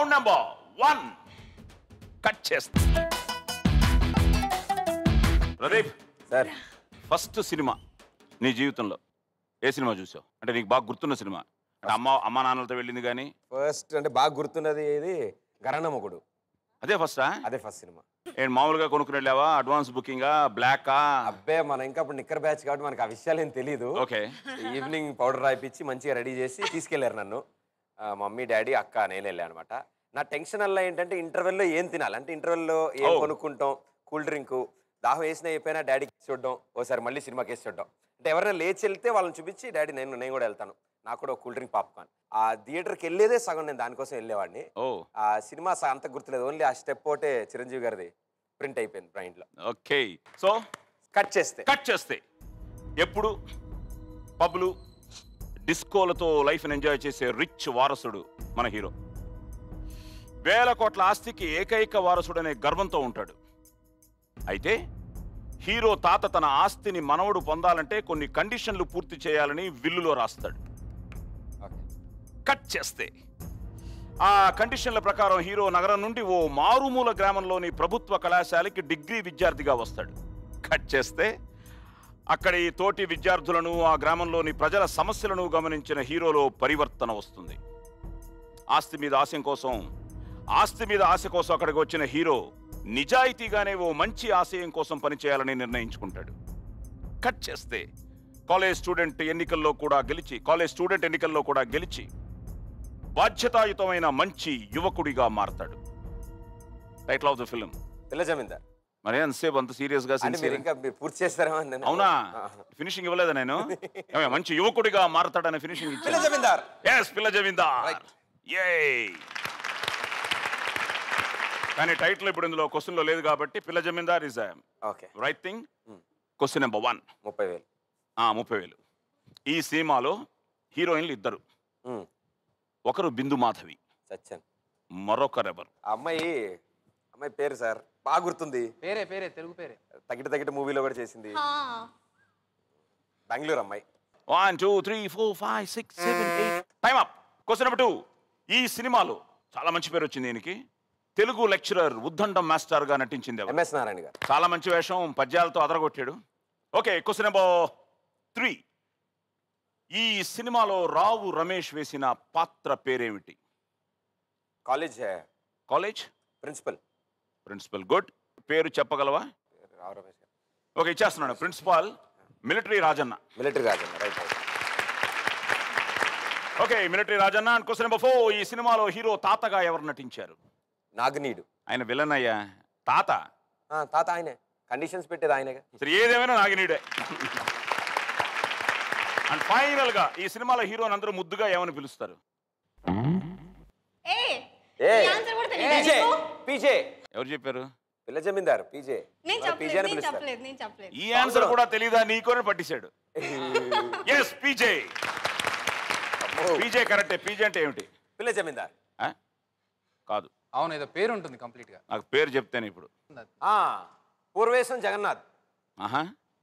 Round number one cut చేస్తా Pradeep sir first cinema నీ జీవితంలో ఏ సినిమా చూసావు అంటే నీకు బాగా గుర్తున్న సినిమా అంటే అమ్మ అమ్మ నాన్నలతో వెళ్ళింది కానీ ఫస్ట్ అంటే బాగా గుర్తున్నది ఇది గరణముకుడు అదే ఫస్టా అదే ఫస్ట్ సినిమా ఏంటి మామూలుగా కొనుక్కుని వెళ్ళావా అడ్వాన్స్ బుకింగా బ్లాకా అబ్బే మన ఇంకా అప్పుడు నిక్కర్ బ్యాచ్ కాబట్టి మనకు ఆ విషయాలు ఏం తెలియదు ఓకే ఈవినింగ్ పౌడర్ రాయిపించి మంచిగా రెడీ చేసి తీసుకెళ్లారు నన్ను ఆ, మమ్మీ డాడీ అక్క నేను వెళ్ళాను అనమాట నా టెన్షన్ అలా ఏంటంటే ఇంటర్వెల్లో ఏం తినాలి అంటే ఇంటర్వెల్లో ఏం Oh. కొనుక్కుంటాం కూల్ డ్రింక్ దాహం వేసిన అయిపోయినా డాడీకి వేసి చూడడం ఓసారి మళ్ళీ సినిమాకి వేసి చూడడం అంటే ఎవరైనా లేచి వెళ్తే వాళ్ళని చూపించి డాడీ నేను నేను కూడా వెళ్తాను నాకు కూడా కూల్ డ్రింక్ పాప్కార్న్ ఆ థియేటర్కి వెళ్ళేదే సగం నేను దానికోసం వెళ్ళేవాడిని ఓ ఆ సినిమా స- అంత గుర్తులేదు ఓన్లీ ఆ స్టెప్ ఒకటే చిరంజీవి గారిది ప్రింట్ అయిపోయింది బ్రైండ్లో ఓకే సో కట్ చేస్తే కట్ చేస్తే ఎప్పుడు పబ్లు డిస్కోలతో లైఫ్ని ఎంజాయ్ చేసే రిచ్ వారసుడు మన హీరో వేల కోట్ల ఆస్తికి ఏకైక వారసుడు అనే గర్వంతో ఉంటాడు అయితే హీరో తాత తన ఆస్తిని మనవడు పొందాలంటే కొన్ని కండిషన్లు పూర్తి చేయాలని విల్లులో రాస్తాడు ఓకే కట్ చేస్తే ఆ కండిషన్ల ప్రకారం హీరో నగరం నుండి ఓ మారుమూల గ్రామంలోని ప్రభుత్వ కళాశాలకి డిగ్రీ విద్యార్థిగా వస్తాడు కట్ చేస్తే అక్కడి తోటి విద్యార్థులను ఆ గ్రామంలోని ప్రజల సమస్యలను గమనించిన హీరోలో పరివర్తన వస్తుంది ఆస్తి మీద ఆశయం కోసం ఆస్తి మీద ఆశ కోసం అక్కడికి వచ్చిన హీరో నిజాయితీగానే ఓ మంచి ఆశయం కోసం పనిచేయాలని నిర్ణయించుకుంటాడు కట్ చేస్తే కాలేజ్ స్టూడెంట్ ఎన్నికల్లో కూడా గెలిచి కాలేజ్ స్టూడెంట్ ఎన్నికల్లో కూడా గెలిచి బాధ్యతాయుతమైన మంచి యువకుడిగా మారతాడు title of the film Pilla Zamindar మరి ఎంతసేపు అంత సీరియస్ గా అంటే మీరు sincere? ఇంకా మీరు పూర్తి చేస్తారేమో అని నేను- అవునా ఆ. ఫినిషింగ్ ఇవ్వలేదా నేను ఏమయ్య, మంచి యువకుడిగా మారతాడనే ఫినిషింగ్ పిల్ల ఇచ్చాను Zamindar yes Pilla Zamindar Right. Yay! కానీ టైటిల్ ఇప్పుడు ఇందులో క్వశ్చన్ లో లేదు కాబట్టి Pilla Zamindar is okay right thing question number one ముప్పై వేలు ముప్పై వేలు ఈ సినిమాలో హీరోయిన్లు ఇద్దరు ఉమ్, ఒకరు బిందు మాధవి చచ్చాను మరొకరెవరు ఆ అమ్మాయి అమ్మాయి పేరు సార్ బాగా గుర్తుంది పేరే పేరే తెలుగు పేరే తగిట తగిట మూవీలో కూడా చేసింది బెంగళూరు అమ్మాయి one two three four five six seven eight time up question number two ఈ సినిమాలో చాలా మంచి పేరు వచ్చింది దీనికి తెలుగు లెక్చరర్ ఉద్దండం మాస్టర్ గా నటించింది ఎవరు? ఎంఎస్ నారాయణ గారు చాలా మంచి వేషం పద్యాలతో అదరగొట్టాడు ఓకే క్వశ్చన్ నెంబర్ త్రీ ఈ సినిమాలో రావు రమేష్ వేసిన పాత్ర పేరేమిటి college college principal principal good పేరు చెప్పగలవా రావు రమేష్ గారు ఓకే ఇచ్చేస్తున్నాను principal military Rajanna military Rajanna right right okay military Rajanna and question number four ఈ సినిమాలో హీరో తాతగా ఎవరు నటించారు నాగనీడు ఆయన విలన్ అయ్యా తాత ఆ, తాత ఆయనే కండిషన్స్ పెట్టేది ఆయనేగా సరే ఏదేమైనా నాగినీడే అండ్ ఫైనల్ గా ఈ సినిమాలో హీరోని అందరూ ముద్దుగా ఏమని పిలుస్తారు ఏ ఏ ఈ ఆన్సర్ కూడా తెలియదా పీజే నీకు? పీజే ఎవరు చెప్పారు పిల్ల జమీందార్ పీజే నేను మన పీజే చెప్పలేదు అని నేను పిలుస్తారు చెప్పలేదు నేను చెప్పలేదు ఈ ఆన్సర్ కూడా తెలీదా నీకోనే పట్టించాడు ఎస్ పీజే అమ్మో. పీజే కరెక్టే పీజే అంటే ఏమిటి పిల్ల జమీందార్ ఆ? కాదు అవును ఏదో పేరు ఉంటుంది కంప్లీట్ గా నాకు పేరు చెప్తేనే ఇప్పుడు ఆ, పూర్వేశం జగన్నాథ్ ఆహా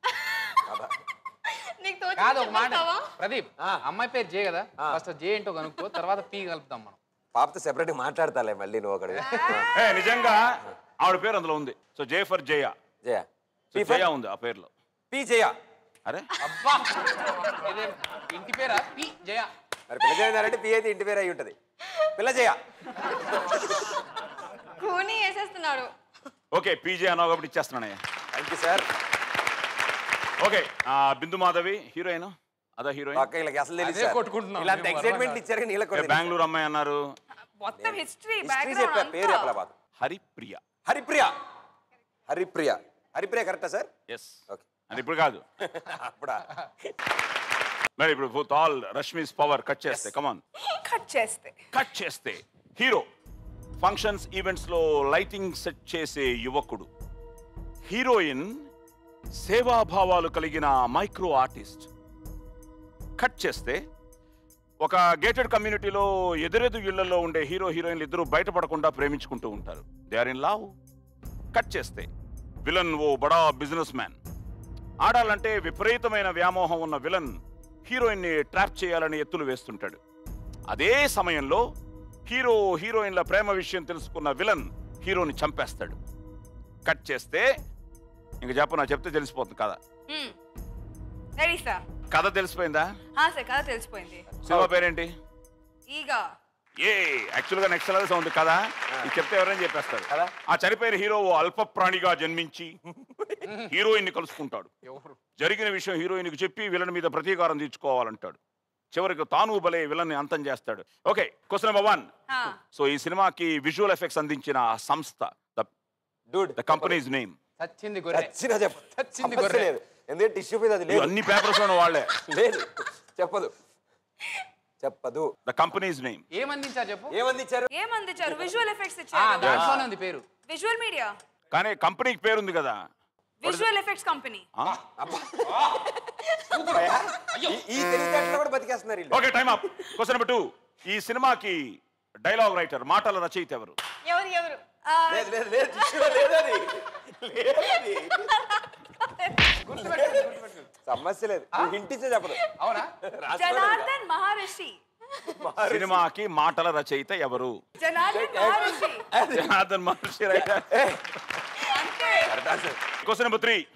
నీకు తోచి కాదు ఒక మాట చెప్పేస్తావా? ప్రదీప్ అమ్మాయి పేరు జే కదా ఫస్ట్ జే ఏంటో కనుక్కో తర్వాత పీ కలుపుతాం మనం పాపతో సెపరేట్ మాట్లాడతాలే మళ్ళీ నువ్వు ఒకటి ఏ నిజంగా ఆవిడ పేరు అందులో ఉంది so J for Jaya Jaya so Jaya ఉంది ఆ పేరులో పీ జయ అరే అబ్బా ఇదే ఇంటి పేరా పి జయ మరి పిల్ల జమీందార్ అంటే పీ అయితే ఇంటి పేరు అయి ఉంటుంది పిల్ల జయ కూని వేసేస్తున్నాడు ఓకే పీజే అన్నావు కాబట్టి ఇచ్చేస్తున్నానయ్యా థ్యాంక్ యూ సార్ ఓకే ఆ బిందు మాధవి హీరోయిన్ అదా హీరోయిన్ పక్క వీళ్ళకి అసలు తెలియదు అదే సార్. కొట్టుకుంటున్నాం ఇలాంటి మేము ఎక్సైట్మెంట్ ఇచ్చారు కానీ వీళ్ళకి కూడా తెలియదు. బెంగళూరు అమ్మాయి అన్నారు మొత్తం హిస్టరీ హిస్టరీ చెప్పా పేరు చెప్పలా బాధ హరిప్రియ హరిప్రియ హరిప్రియ హరిప్రియ కరెక్టా సార్ ఎస్ ఓకే అది ఇప్పుడు కాదు అప్పుడా మరి ఇప్పుడు ఆల్ రష్మీస్ పవర్ కట్ చేస్తే కమాన్ కట్ చేస్తే కట్ చేస్తే హీరో ఫంక్షన్స్ ఈవెంట్స్ లో లైటింగ్ సెట్ చేసే యువకుడు హీరోయిన్ సేవాభావాలు కలిగిన మైక్రో ఆర్టిస్ట్ కట్ చేస్తే ఒక గేటెడ్ కమ్యూనిటీలో ఎదురెదు ఇళ్లలో ఉండే హీరో హీరోయిన్లు ఇద్దరు బయటపడకుండా ప్రేమించుకుంటూ ఉంటారు they are in love cut చేస్తే విలన్ ఓ బడా బిజినెస్ మ్యాన్ ఆడాలంటే విపరీతమైన వ్యామోహం ఉన్న విలన్ హీరోయిన్ని ట్రాప్ చేయాలని ఎత్తులు వేస్తుంటాడు అదే సమయంలో హీరో హీరోయిన్ల ప్రేమ విషయం తెలుసుకున్న విలన్ హీరోని చంపేస్తాడు కట్ చేస్తే ఇంక చెప్పు నా చెప్తే తెలిసిపోతుంది కథ రెడీ సార్ కథ తెలిసిపోయిందా సార్ కదా తెలిసిపోయింది సినిమా పేరేంటి ఈగ ఏ యాక్చువల్ గా నెక్స్ట్ లెవెల్స్ ఉంది కదా ఇది చెప్తే ఎవరైనా చెప్పేస్తారు కదా? ఆ చనిపోయిన హీరో ఓ అల్ప ప్రాణిగా జన్మించి హీరోయిన్ ని కలుసుకుంటాడు ఎవరు జరిగిన విషయం హీరోయిన్ కి చెప్పి విలన్ మీద ప్రతీకారం తీర్చుకోవాలంటాడు చివరికి తాను బలే విలన్ ని అంతం చేస్తాడు ఓకే క్వశ్చన్ నెంబర్ వన్ ఆ, సో ఈ సినిమాకి విజువల్ ఎఫెక్ట్స్ అందించిన ఆ సంస్థ డూడ్ ద కంపెనీస్ నేమ్ చచ్చింది గొర్రె చచ్చినా చెప్ప చచ్చింది సమస్య గొర్రె. లేదు ఎందుకంటే టిష్యూ మీద అది లేదు అన్ని పేపర్స్ వాళ్ళే లేదు చెప్పదు చెప్పదు ద కంపెనీస్ నేమ్ ఏమందించారు చెప్పు ఏమంది ఇచ్చారు ఏమంది ఇచ్చారు విజువల్ ఎఫెక్ట్స్ ఆ, ఇచ్చారు దాంట్లోనే ఉంది పేరు విజువల్ మీడియా కానీ కంపెనీకి పేరుంది కదా విజువల్ ఎఫెక్ట్స్ కంపెనీ ఆ? ఈ- ఈ తెలివితేటలో కూడా బతికేస్తున్నారు వీళ్ళు okay time up question number two ఈ సినిమాకి డైలాగ్ రైటర్ మాటల రచయిత ఎవరు ఎవరు ఎవరు లేదు లేదు లేదు టిష్యూలో లేదు అది లేదు అది సమస్య లేదు నువ్వు హింట్ ఇచ్చే చెప్పదు అవునా జనార్దన్ మహర్షి సినిమాకి మాటల రచయిత ఎవరు జనార్దన్ మహర్షి జనార్దన్ మహర్షి రైటర్ అంతే క్వశ్చన్ నెంబర్ త్రీ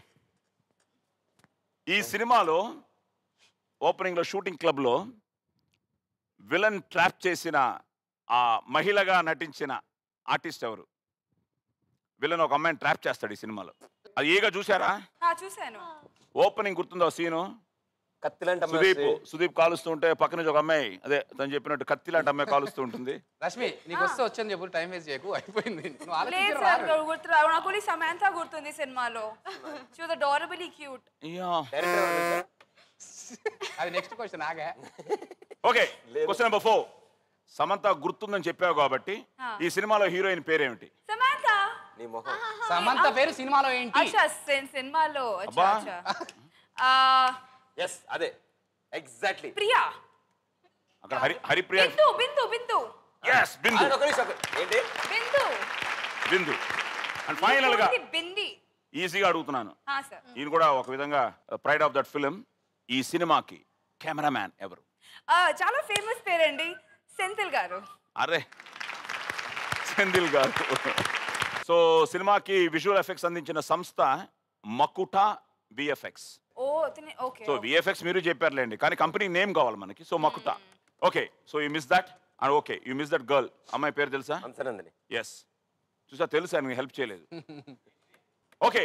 ఈ సినిమాలో ఓపెనింగ్ లో షూటింగ్ క్లబ్ లో విలన్ ట్రాప్ చేసిన ఆ మహిళగా నటించిన ఆర్టిస్ట్ ఎవరు విలన్ ఒక అమ్మాయిని ట్రాప్ చేస్తాడు ఈ సినిమాలో అది ఏగా చూసారా ఆ, చూశాను ఓపెనింగ్ గుర్తుందో సీను కత్తిలాంటి అమ్మాయి సుదీప్ వస్తే- సుదీప్ కాలుస్తూ ఉంటే పక్క నుంచి ఒక అమ్మాయి అదే తను చెప్పినట్టు కత్తి లాంటి అమ్మాయి కాలుస్తూ ఉంటుంది రష్మి నీకు వస్తే వచ్చని చెప్పు టైం వేస్ట్ చేయకు అయిపోయింది నువ్వు లేదు ఆలోచించరు సార్ రారు. గుర్తు రావు నాకు ఓన్లీ సమాంత గుర్తుంది సినిమాలో she was adorably cute ya director ఎవరు తెలుసా? అది నెక్స్ట్ క్వశ్చన్ ఆగా okay question number four Samantha గుర్తుందని చెప్పావు కాబట్టి ఆ. ఈ సినిమాలో హీరోయిన్ పేరేమిటి సమాంత నీ మొహం సమంత పేరు సినిమాలో ఏంటి అచ్చా సిన్- సినిమాలో అచ్చా అబ్బా. అచ్చా ఆ, ఎస్ అదే ఎగ్జాక్ట్లీ ప్రియా అక్కడ హరి హరిప్రియ బిందు బిందు బిందు ఎస్ బిందు ఒక నిమిషం ఒక- ఏంటి బిందు బిందు అండ్ ఫైనల్ గా ఉంది బింది ఈజీగా అడుగుతున్నాను ఆ సార్ ఈయన కూడా ఒక విధంగా ప్రైడ్ ఆఫ్ దట్ ఫిలిం ఈ సినిమాకి కెమెరామ్యాన్ ఎవరు ఆ, చాలా ఫేమస్ పేరండి సెంథిల్ గారు అరే సెందిల్ గారు సో సినిమాకి విజువల్ ఎఫెక్ట్స్ అందించిన సంస్థ మకుటా విఎఫ్ఎక్స్ ఓ అతని ఓకే సో విఎఫ్ఎక్స్ మీరు చెప్పారులేండి కానీ కంపెనీ నేమ్ కావాలి మనకి so Makuta okay so you miss that and okay you miss that girl అమ్మాయి పేరు తెలుసా అంతనందని ఎస్ చూసా తెలుసా నేను హెల్ప్ చేయలేదు ఓకే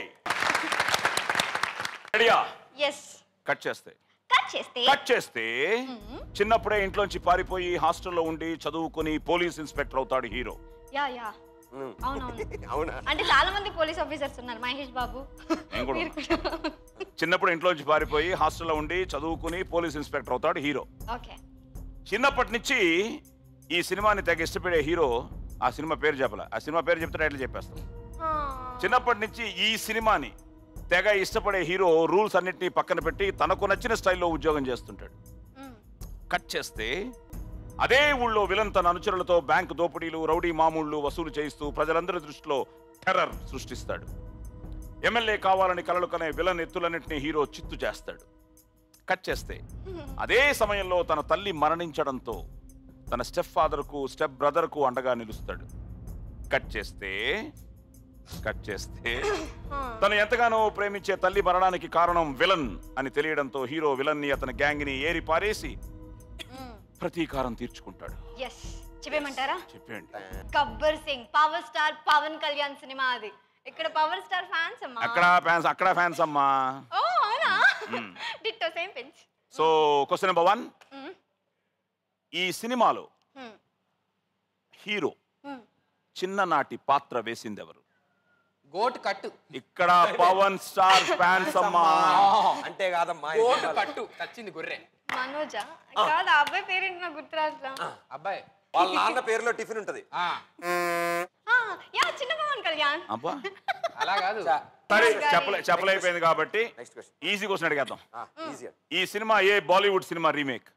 రెడీయా ఎస్ కట్ చేస్తే కట్ చేస్తే కట్ చేస్తే చిన్నప్పుడే ఇంట్లోంచి పారిపోయి హాస్టల్లో ఉండి చదువుకుని పోలీస్ ఇన్స్పెక్టర్ అవుతాడు హీరో యా యా అవునవును అవునా అంటే చాలా మంది పోలీస్ ఆఫీసర్స్ ఉన్నారు మహేష్ బాబు నేను కూడా మీరు కూడా చిన్నప్పుడు ఇంట్లోంచి పారిపోయి హాస్టల్లో ఉండి చదువుకుని పోలీస్ ఇన్స్పెక్టర్ అవుతాడు హీరో ఓకే చిన్నప్పటి నుంచి ఈ సినిమాని తెగ ఇష్టపడే హీరో ఆ సినిమా పేరు చెప్పాల ఆ సినిమా పేరు చెప్తే టైటిల్ చెప్పేస్తాం చిన్నప్పటి నుంచి ఈ సినిమాని తెగ ఇష్టపడే హీరో రూల్స్ అన్నిటినీ పక్కన పెట్టి తనకు నచ్చిన స్టైల్లో ఉద్యోగం చేస్తుంటాడు కట్ చేస్తే అదే ఊళ్ళో విలన్ తన అనుచరులతో బ్యాంక్ దోపిడీలు రౌడీ మామూళ్లు వసూలు చేయిస్తూ ప్రజలందరి దృష్టిలో టెర్రర్ సృష్టిస్తాడు ఎమ్మెల్యే కావాలని కలలు కనే విలన్ ఎత్తులన్నింటినీ హీరో చిత్తు చేస్తాడు కట్ చేస్తే అదే సమయంలో తన తల్లి మరణించడంతో తన స్టెప్ ఫాదర్కు స్టెప్ బ్రదర్కు అండగా నిలుస్తాడు కట్ చేస్తే కట్ చేస్తే తను ఎంతగానో ప్రేమించే తల్లి మరణానికి కారణం విలన్ అని తెలియడంతో హీరో విలన్ ని అతని గ్యాంగ్ ని ఏరి పారేసి ప్రతీకారం తీర్చుకుంటాడు ఎస్ చెప్పేమంటారా చెప్పండి గబ్బర్ సింగ్ పవర్ స్టార్ పవన్ కళ్యాణ్ సినిమా అది ఇక్కడ పవర్ స్టార్ ఫ్యాన్స్ అమ్మా అక్కడ ఫ్యాన్స్ అక్కడ ఫ్యాన్స్ అమ్మా ఓ అవునా ditto same pinch so question number one ఈ సినిమాలో హీరో చిన్ననాటి పాత్ర వేసింది ఎవరు గోటు కట్టు ఇక్కడ పవన్ స్టార్ ఫ్యాన్స్ అమ్మా అంటే కాదమ్మా ఈ గోటు సినిమాలో. కట్టు చచ్చింది గొర్రె మనోజా కాదు ఆ అబ్బాయి పేరేంటి నాకు గుర్తురాట్లా అబ్బాయి వాళ్ళ నాన్న పేరులో టిఫిన్ ఉంటది ఆ, యా చిన్న పవన్ కళ్యాణ్ అబ్బా అలా కాదు సరే చెప్పలే చెప్పలేకపోయింది కాబట్టి నెక్స్ట్ క్వశ్చన్ ఈజీ క్వశ్చన్ అడిగేద్దాం ఈజీ ఈ సినిమా ఏ బాలీవుడ్ సినిమా remake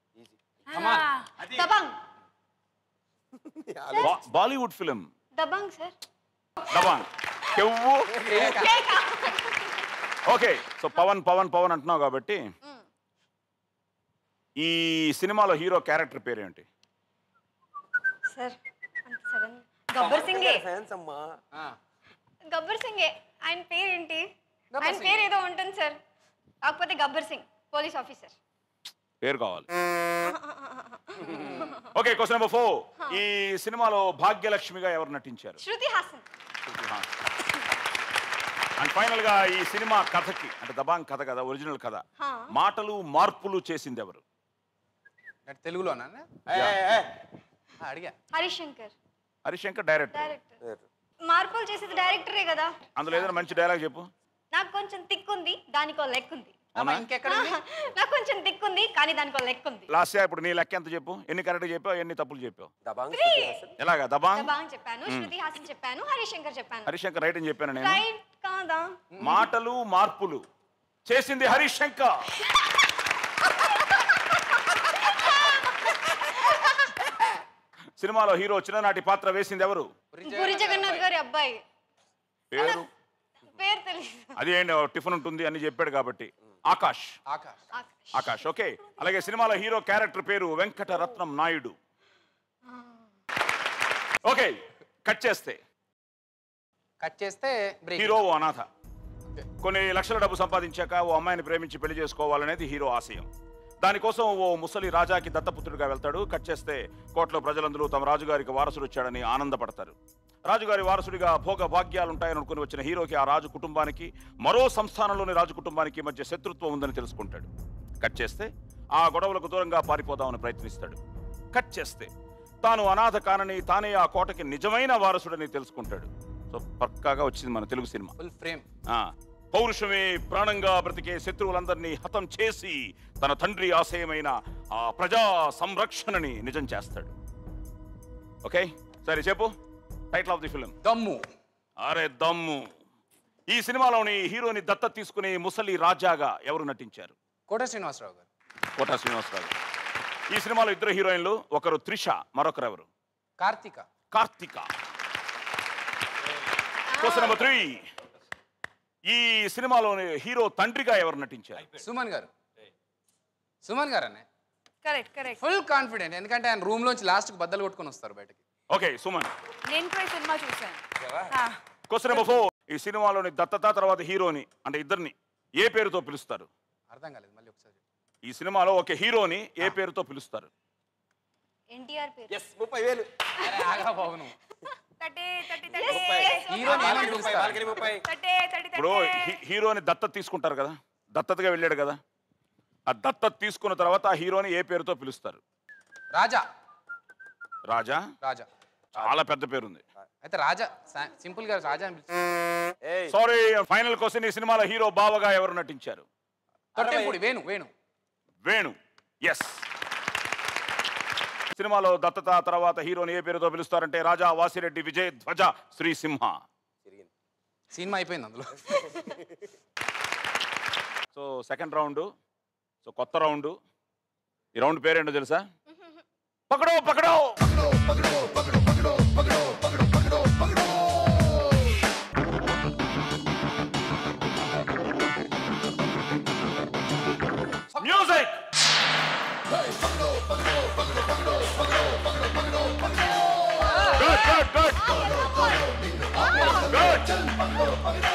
Dabangg Bollywood film Dabangg sir Dabangg కెవ్వు ఓకే సో పవన్ పవన్ పవన్ అంటున్నావు కాబట్టి ఈ సినిమాలో హీరో క్యారెక్టర్ పేరేంటి సార్ అంత సడన్ గబ్బర్ సింగే ఫ్యాన్స్ అమ్మా ఆ, గబ్బర్ సింగే ఆయన పేరు ఏంటి గబ్బర్ ఆయన సింగ్. పేరు ఏదో ఉంటుంది సార్ కాకపోతే గబ్బర్ సింగ్ పోలీస్ ఆఫీసర్ పేరు కావాలి ఓకే క్వశ్చన్ నెంబర్ ఫోర్ ఈ సినిమాలో భాగ్యలక్ష్మిగా ఎవరు నటించారు శృతి హాసన్ అండ్ ఫైనల్ గా ఈ సినిమా కథకి అంటే దబాంగ్ కథ కదా ఒరిజినల్ కథ హా. మాటలు మార్పులు చేసింది ఎవరు అంటే తెలుగులోనా ఏయ్, ఏయ్, ఏయ్. ఆ, అడిగా హరిశంకర్ హరిశంకర్ డైరెక్టర్ డైరెక్టర్ మార్పులు చేసేది డైరెక్టరే కదా అందులో ఏదైనా మంచి డైలాగ్ చెప్పు నాకు కొంచెం తిక్కు ఉంది దానికో లెక్క ఉంది అమ్మా ఇంకెక్కడ ఉంది? నాకు కొంచెం తిక్కు ఉంది కానీ దానికో లెక్క ఉంది లాస్ట్ ఇప్పుడు నీ లెక్క ఎంత చెప్పు ఎన్ని కరెక్ట్ చెప్పావు ఎన్ని తప్పులు చెప్పావు దబాంగ్ Three. శృతి హాసన్. ఎలాగా దబాంగ్ బాగా చెప్పాను శృతి హాసన్ చెప్పాను హరిశంకర్ చెప్పాను హరిశంకర్ రైట్ అని చెప్పాను నేను రైట్ కాదా మాటలు మార్పులు చేసింది హరిశంకర్ సినిమాలో హీరో చిన్ననాటి పాత్ర వేసింది ఎవరు పూరి జగన్నాథ్ గారి అబ్బాయి పేరు పేరు తెలియదు అది ఏంటి టిఫిన్ ఉంటుంది అని చెప్పాడు కాబట్టి ఆకాష్ ఆకాష్ ఆకాష్. ఆకాష్ ఓకే అలాగే సినిమాలో హీరో క్యారెక్టర్ పేరు వెంకటరత్నం నాయుడు ఓకే కట్ చేస్తే కట్ చేస్తే బ్రేక్ హీరో ఓ అనాథ కొన్ని లక్షల డబ్బు సంపాదించాక ఓ అమ్మాయిని ప్రేమించి పెళ్లి చేసుకోవాలనేది హీరో ఆశయం దానికోసం ఓ ముసలి రాజాకి దత్తపుత్రుడిగా వెళ్తాడు కట్ చేస్తే కోట్లో ప్రజలందరూ తమ రాజుగారికి వారసుడు వచ్చాడని ఆనందపడతారు రాజుగారి వారసుడిగా భోగ భాగ్యాలు ఉంటాయని అనుకుని వచ్చిన హీరోకి ఆ రాజు కుటుంబానికి మరో సంస్థానంలోని రాజు కుటుంబానికి మధ్య శత్రుత్వం ఉందని తెలుసుకుంటాడు కట్ చేస్తే ఆ గొడవలకు దూరంగా పారిపోదామని ప్రయత్నిస్తాడు కట్ చేస్తే తాను అనాథ కానని తానే ఆ కోటకి నిజమైన వారసుడని తెలుసుకుంటాడు సో పక్కాగా వచ్చింది మన తెలుగు సినిమా ఫుల్ ఫ్రేమ్ ఆ, పౌరుషమే ప్రాణంగా బ్రతికే శత్రువులందరినీ హతం చేసి తన తండ్రి ఆశయమైన ఆ ప్రజా సంరక్షణని నిజం చేస్తాడు ఓకే సరే చెప్పు టైటిల్ ఆఫ్ ది ఫిలిం దమ్ము అరే దమ్ము ఈ సినిమాలోని హీరోని దత్త తీసుకునే ముసలి రాజాగా ఎవరు నటించారు కోట శ్రీనివాసరావు గారు కోటా శ్రీనివాసరావు గారు. ఈ సినిమాలో ఇద్దరు హీరోయిన్లు ఒకరు త్రిష మరొకరు ఎవరు Karthika Karthika question number three ఈ సినిమాలోని హీరో తండ్రిగా ఎవరు నటించారు సుమన్ గారు సుమన్ గారు అనే కరెక్ట్ కరెక్ట్ ఫుల్ కాన్ఫిడెంట్ ఎందుకంటే ఆయన రూమ్ లోంచి లాస్ట్ కి బద్దలు కొట్టుకొని వస్తారు బయటకి ఓకే సుమన్ నేను కూడా ఈ సినిమా చూసాను ఆ, క్వశ్చన్ నెంబర్ ఫోర్ ఈ సినిమాలోని దత్తత తర్వాత హీరోని అంటే ఇద్దరిని ఏ పేరుతో పిలుస్తారు అర్థం కాలేదు మళ్ళీ ఒకసారి చెప్పు. ఈ సినిమాలో ఒక హీరోని ఏ పేరుతో పిలుస్తారు ఎన్టీఆర్ పేరు ఎస్ ముప్పై వేలు అరే ఆగా బాబు నువ్వు తటే తట్టి తటే హీరోని ఏమని బాల్కనీ ముప్పై పిలుస్తారు బాల్కనీ ముప్పై తటే తట్టి ఇప్పుడు తటే హీ- హీరోని దత్తత తీసుకుంటారు కదా దత్తతగా వెళ్ళాడు కదా ఆ దత్తత తీసుకున్న తర్వాత ఆ హీరోని ఏ పేరుతో పిలుస్తారు రాజా రాజా రాజా చాలా పెద్ద పేరుంది అయితే రాజా సింపుల్ గా రాజా అని పిలుస్తారు ఏయ్ సారీ ఫైనల్ క్వశ్చన్ ఈ సినిమాలో హీరో బావగా ఎవరు నటించారు తొట్టెంపూడి వేణు వేణు వేణు ఎస్ సినిమాలో దత్తత తర్వాత హీరోని ఏ పేరుతో పిలుస్తారంటే రాజా వాసిరెడ్డి విజయ్ ధ్వజ శ్రీసింహ తిరిగింది సినిమా అయిపోయింది అందులో సో సెకండ్ రౌండ్ సో కొత్త రౌండ్ ఈ రౌండ్ పేరేంటో తెలుసా Pakdo Pakdo music good good good good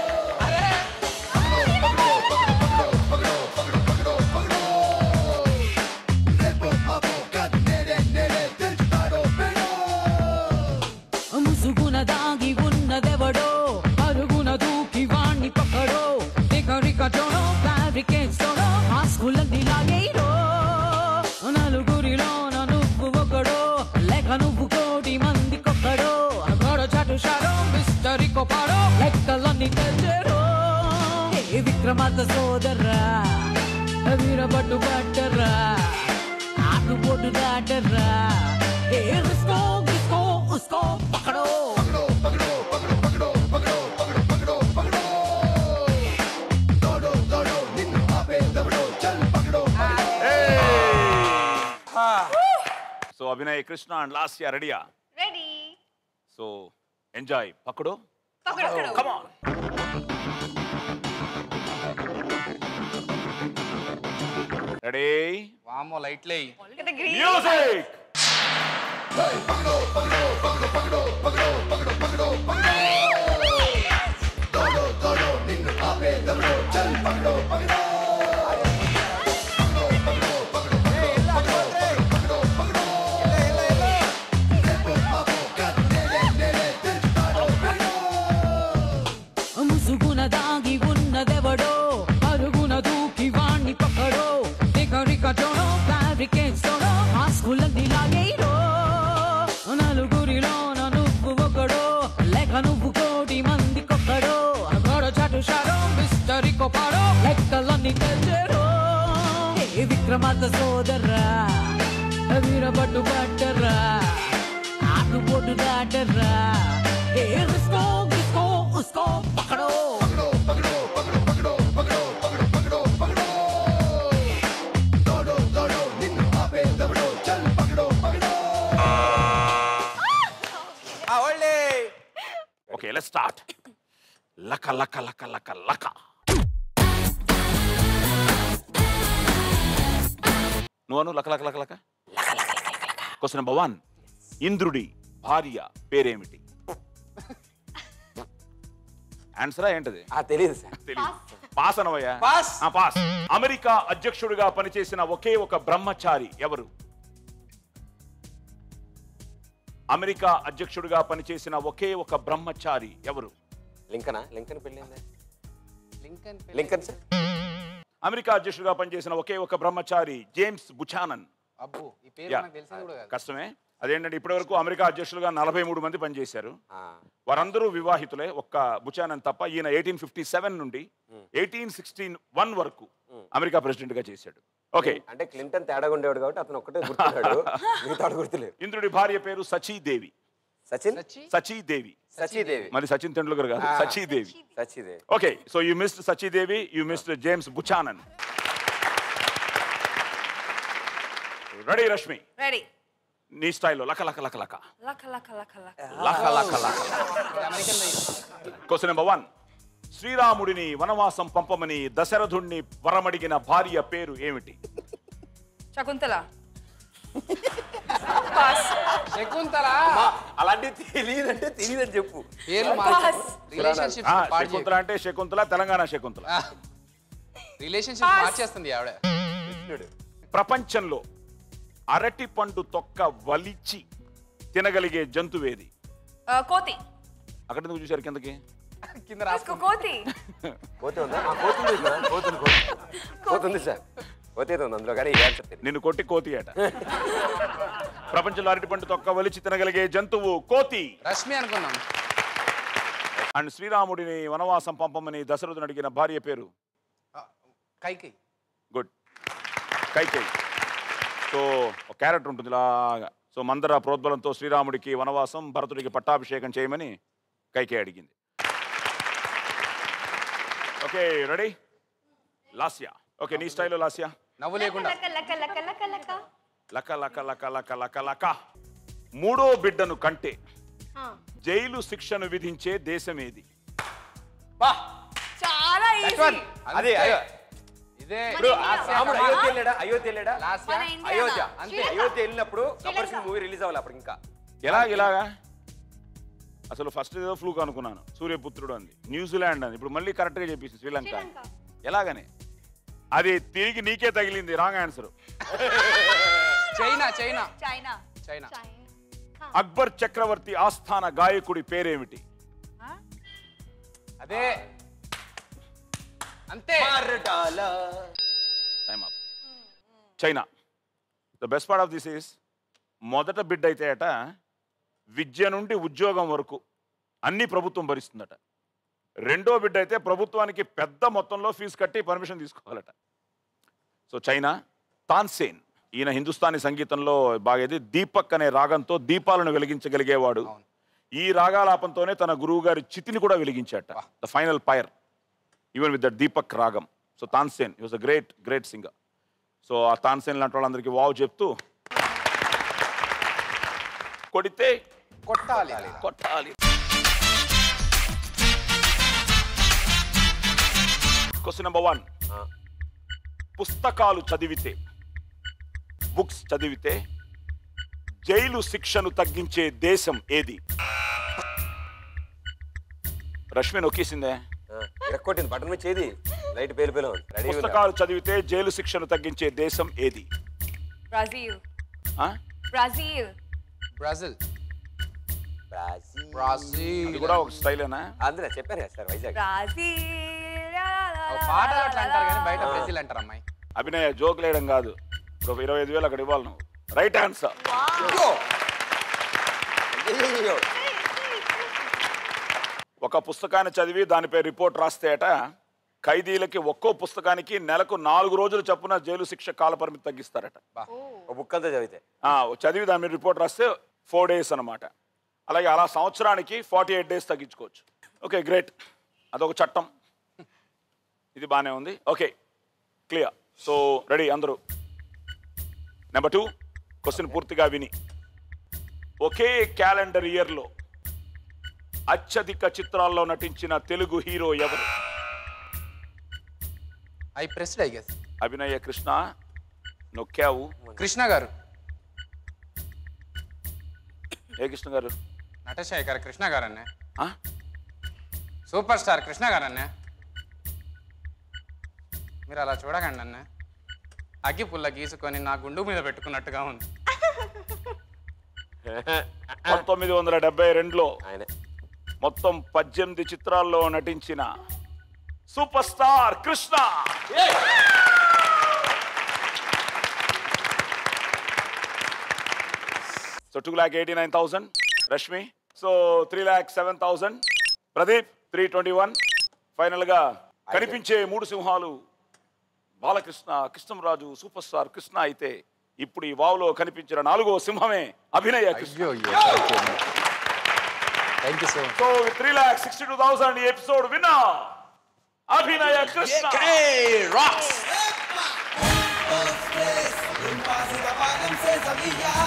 ముసుగున దాగి ఉన్నదెవడో అరుగున దూకి వాణ్ణి పక్కడో నికరిక చోడో ఫ్యాబ్రికేట్స్ తోడో మాస్కులన్నీ లాగేయడో నలుగురిలోన నువ్వు ఒకడో లేక నువ్వు కోటి మంది కొక్కడో గొడ చటు షాడో మిస్టరీ కొపాడో లెక్కలన్నీ తెచ్చడో ఏ విక్రమార్క సోదర్రా వీరబట్టు పట్టరా ఆటు పొట్టు దాటరా ఏ రిస్కో రిస్కో ఉస్కో పకడో సో అభినయ్ కృష్ణ అండ్ లాస్య రెడియా రెడీ సో ఎంజాయ్ పక్కడు పకడు కమాన్ రెడీ వామో లైట్లే గ్రీన్ మ్యూజిక్ ముసుగున దాగి ఉన్నదెవడో అరుగున దూకి వాణ్ణి పక్కడో నికరికటోనో ఫ్యాబ్రికేట్స్తోనో మాస్కులన్నీ లాగేయరో నలుగురిలోన నువ్వు ఒకడో లేక నువ్వు కోటి మంది కొక్కడో గోడ చాటు షాడో మిస్టరీ కొపాడో లెక్కలన్నీ తెచ్చరో ఏ విక్రమార్క సోదరా వీరబట్టు పట్టరా ఆటు పోటు దాటరా ఏ రిస్కో గిస్కో ఉస్కో పకడో ఆ, ఓల్డే ఓకే లెట్ స్టార్ట్ లక లక లక లక లక నువ్వు లక లక లక లక క్వశ్చన్ నెంబర్ వన్ ఇంద్రుడి భార్య పేరేమిటి ఆన్సరా ఏంటది ఆ తెలియదు సార్ తెలియదు పాస్ అనవయ్యా పాస్. ఆ, పాస్ అమెరికా అధ్యక్షుడిగా పనిచేసిన ఒకే ఒక బ్రహ్మచారి ఎవరు అమెరికా అధ్యక్షుడిగా పనిచేసిన ఒకే ఒక బ్రహ్మచారి ఎవరు లింకనా లింకన్ పెళ్ళిందా లింకన్ లింకన్ సార్ అమెరికా అధ్యక్షుడిగా పనిచేసిన ఒకే ఒక బ్రహ్మచారి జేమ్స్ బుచానన్ అబ్బో ఈ పేరు యా. నాకు తెలిసింది కూడా కాదు కష్టమే అదేంటంటే ఇప్పటివరకు అమెరికా అధ్యక్షులుగా నలభై మూడు మంది పనిచేశారు ఆ, వారందరూ వివాహితులే ఒక్క బుచానన్ తప్ప ఈయన ఎయిటీన్ ఫిఫ్టీ సెవెన్ నుండి ఎయిటీన్ సిక్స్టీన్ వన్ వరకు అమెరికా ప్రెసిడెంట్ గా చేశాడు ఓకే అంటే క్లింటన్ తేడాగా ఉండేవాడు కాబట్టి అతను ఒక్కటే గుర్తున్నాడు మిగతా గుర్తులేరు ఇంద్రుడి భార్య పేరు సచీదేవి సచిన్ సచి సచీదేవి సచీదేవి మరి సచిన్ తెండూల్కర్ కాదు Sachidevi Sachidevi okay so you missed Sachidevi you missed James Buchanan ready Rashmi ready నీ స్టైల్లో లక లక లక లక లక లక లక లక లక లక లక ఇది అమెరికన్ క్వశ్చన్ నెంబర్ వన్ శ్రీరాముడిని వనవాసం పంపమని దశరథుణ్ణి వరమడిగిన భార్య పేరు ఏమిటి శకుంతల పాస్ శకుంతల అలాంటివి తెలియదంటే తెలియదని చెప్పు పేర్లు పాస్ రిలేషన్షిప్ ఆ, శకుంతల అంటే శకుంతల తెలంగాణ శకుంతల రిలేషన్షిప్ Pass. మార్చేస్తుంది ఆవిడ కృష్ణుడు ప్రపంచంలో అరటి పండు తొక్క వలిచి తినగలిగే జంతువేది ఆ, కోతి అక్కడ ఎందుకు చూశారు కిందకి కింద తీసుకో రాసుకుంది కోతి కోతి ఉందా ఆ, కోతి ఉంది సార్ కోతి ఉంది, కోతి. కోతి ఉంది సార్ కోతి అయితే ఉంది అందులో కానీ ఈ ఆన్సర్ తెలియదు నిన్ను కొట్టి కోతి అట ప్రపంచంలో అరటి పండు తొక్క వలిచి తినగలిగే జంతువు కోతి రష్మి అనుకున్నాం అండ్ శ్రీరాముడిని వనవాసం పంపమని దశరథుని అడిగిన భార్య పేరు ఆ, కైకి గుడ్ కైకేయి సో ఒక క్యారెక్టర్ ఉంటుంది ఇలాగా సో మందర ప్రోద్బలంతో శ్రీరాముడికి వనవాసం భరతుడికి పట్టాభిషేకం చేయమని కైకేయి అడిగింది ఓకే రెడీ లాస్యా ఓకే నీ స్టైల్లో లాస్యా నవ్వు లేకుండా లక లక లక లక లక లక లక లక లక లక లక మూడో బిడ్డను కంటే ఆ, జైలు శిక్షను విధించే దేశం ఏది బా చాలా ఈజీ అదే అయ్యో ఇదే ఇప్పుడు ఆ రాముడు అయోధ్య వెళ్ళాడా అయోధ్య వెళ్ళాడా లాస్యా మన ఇండియా అయోధ్య అంతే అయోధ్య వెళ్ళినప్పుడు గబ్బర్ సింగ్ మూవీ రిలీజ్ అవ్వాలి అప్పుడు ఇంకా ఎలా ఇలాగా అసలు ఫస్ట్ ఏదో ఫ్లూక్ అనుకున్నాను సూర్యపుత్రుడు అంది న్యూజిలాండ్ అంది ఇప్పుడు మళ్ళీ కరెక్ట్గా చెప్పేసి శ్రీలంక శ్రీలంక. ఎలాగని అది తిరిగి నీకే తగిలింది wrong answer China China China China China. ఆ, అక్బర్ చక్రవర్తి ఆస్థాన గాయకుడి పేరేమిటి అదే అంతే time up China the best part of this is మొదట బిడ్డ అయితే అట విద్య నుండి ఉద్యోగం వరకు అన్ని ప్రభుత్వం భరిస్తుందట రెండో బిడ్డ అయితే ప్రభుత్వానికి పెద్ద మొత్తంలో ఫీజు కట్టి పర్మిషన్ తీసుకోవాలట సో చైనా తాన్సేన్ ఈయన హిందుస్థానీ సంగీతంలో బాగా ఇది దీపక్ అనే రాగంతో దీపాలను వెలిగించగలిగేవాడు అవును. ఈ రాగాలాపంతోనే తన గురువు గారి చితిని కూడా వెలిగించాట the final pyre even with the Deepak రాగం సో తాన్సేన్ ఈ was a great great singer so ఆ తాన్సేన్ లాంటి వాళ్ళందరికీ వావ్ చెప్తూ కొడితే కొట్టాలి కొట్టాలి క్వశ్చన్ నెంబర్ వన్ పుస్తకాలు చదివితే బుక్స్ చదివితే జైలు శిక్షను తగ్గించే దేశం ఏది రష్మి నొక్కేసిందే ఇరక్కొట్టింది బటన్ మీద చేది లైట్ పేలు పేలు ఉంది రెడీ పుస్తకాలు చదివితే జైలు శిక్షను తగ్గించే దేశం ఏది బ్రెజిల్ ఆ? బ్రెజిల్ బ్రాజిల్ బ్రాజీల్ బ్రాజిల్ ఇది కూడా ఒక స్టైలేనా అందులో చెప్పాను కదా సార్ వైజాగ్ బ్రెజిల్ ఒక పాటలు అట్లా అంటారు కానీ బయట బ్రెజిల్ అంటారు అమ్మాయి అభినయ జోక్ లేయడం కాదు ఇప్పుడు ఒక ఇరవై ఐదు వేలు అక్కడ ఇవ్వాలి నువ్వు రైట్ ఆన్సర్ అయ్యో. అయ్యయ్యో. ఒక పుస్తకాన్ని చదివి దానిపై రిపోర్ట్ రాస్తేట ఖైదీలకి ఒక్కో పుస్తకానికి నెలకు నాలుగు రోజులు చొప్పున జైలు శిక్ష కాల పరిమితి తగ్గిస్తారట ఒక బుక్ అంతా చదివితే ఆ, చదివి దాని మీద రిపోర్ట్ రాస్తే ఫోర్ డేస్ అన్నమాట అలాగే అలా సంవత్సరానికి ఫార్టీ ఎయిట్ డేస్ తగ్గించుకోవచ్చు ఓకే గ్రేట్ అదొక చట్టం ఇది బాగానే ఉంది ఓకే క్లియర్ సో రెడీ అందరూ నెంబర్ టూ క్వశ్చన్ పూర్తిగా విని ఒకే క్యాలెండర్ ఇయర్లో అత్యధిక చిత్రాల్లో నటించిన తెలుగు హీరో ఎవరు I pressed I guess Abhinaya Krishna నొక్కావు కృష్ణ గారు ఏ కృష్ణ గారు నటశేఖర్ కృష్ణ గారు అన్న ఆ? సూపర్ స్టార్ కృష్ణ గారు అన్న మీరు అలా చూడకండి అన్న అగ్గి పుల్ల గీసుకొని నా గుండు మీద పెట్టుకున్నట్టుగా ఉంది పంతొమ్మిది వందల డెబ్బై రెండులో ఆయనే మొత్తం పద్దెనిమిది చిత్రాల్లో నటించిన super star Krishna so two lakh eighty nine thousand Rashmi so three lakh seven thousand Pradeep three twenty one ఫైనల్గా కనిపించే మూడు సింహాలు బాలకృష్ణ కృష్ణంరాజు సూపర్ స్టార్ కృష్ణ అయితే ఇప్పుడు ఈ వావులో కనిపించిన నాలుగో సింహమే అభినయ కృష్ణ అయ్యో అయ్యో thank you so much So with 3 lakh 62,000 episode winner, Abhinaya Krishna. rocks Impossible, se sabía